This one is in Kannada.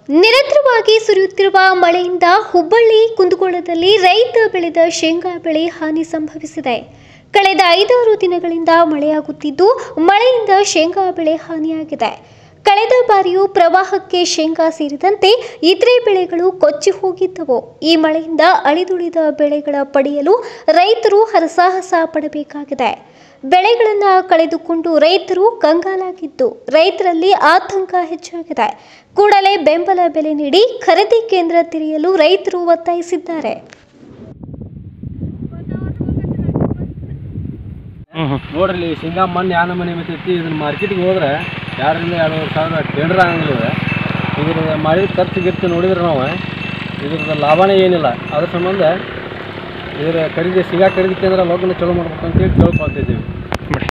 ನಿರಂತರವಾಗಿ ಸುರಿಯುತ್ತಿರುವ ಮಳೆಯಿಂದ ಹುಬ್ಬಳ್ಳಿ ಕುಂದಗೋಳದಲ್ಲಿ ರೈತ ಬೆಳೆದ ಶೇಂಗಾ ಬೆಳೆ ಹಾನಿ ಸಂಭವಿಸಿದೆ ಕಳೆದ ಐದಾರು ದಿನಗಳಿಂದ ಮಳೆಯಾಗುತ್ತಿದ್ದು ಮಳೆಯಿಂದ ಶೇಂಗಾ ಬೆಳೆ ಹಾನಿಯಾಗಿದೆ ಕಳೆದ ಬಾರಿಯೂ ಪ್ರವಾಹಕ್ಕೆ ಶೇಂಗಾ ಸೇರಿದಂತೆ ಇತರೆ ಬೆಳೆಗಳು ಕೊಚ್ಚಿ ಹೋಗಿದ್ದವು ಈ ಮಳೆಯಿಂದ ಅಳಿದುಳಿದ ಬೆಳೆಗಳ ಪಡೆಯಲು ರೈತರು ಹರಸಾಹಸ ಪಡಬೇಕಾಗಿದೆ ಬೆಳೆಗಳನ್ನು ಕಳೆದುಕೊಂಡು ರೈತರು ಕಂಗಾಲಾಗಿದ್ದು ರೈತರಲ್ಲಿ ಆತಂಕ ಹೆಚ್ಚಾಗಿದೆ ಕೂಡಲೇ ಬೆಂಬಲ ಬೆಲೆ ನೀಡಿ ಖರೀದಿ ಕೇಂದ್ರ ತೆರೆಯಲು ರೈತರು ಒತ್ತಾಯಿಸಿದ್ದಾರೆ ನೋಡ್ರಿ ಶೇಂಗಾ ಮಣ್ಣು ಯಾವ ನಮೂನಿ ಬರ್ತೈತಿ ಇದನ್ನ ಮಾರ್ಕೆಟಿಗೆ ಹೋದ್ರೆ ಎರಡರಿಂದ ಎರಡೂವರೆ ಸಾವಿರ ಟೆಂಡರ್ ಆಗಂಗಿಲ್ಲ ಇದು ಇದ್ರ ಮಾಡಿದ ಖರ್ಚು ಗಿರ್ಚು ನೋಡಿದ್ರೆ ನಾವು ಇದ್ರದ್ದು ಲಾಭನೇ ಏನಿಲ್ಲ ಅದ್ರ ಸಂಬಂಧ ಇದ್ರ ಖರೀದಿ ಶೇಂಗಾ ಖರೀದಿ ಕೇಂದ್ರ ಲೋಕನ ಚಲೋ ಮಾಡ್ಬೇಕು ಅಂತೇಳಿ ಕೇಳ್ಕೊಳ್ತಿದ್ದೀವಿ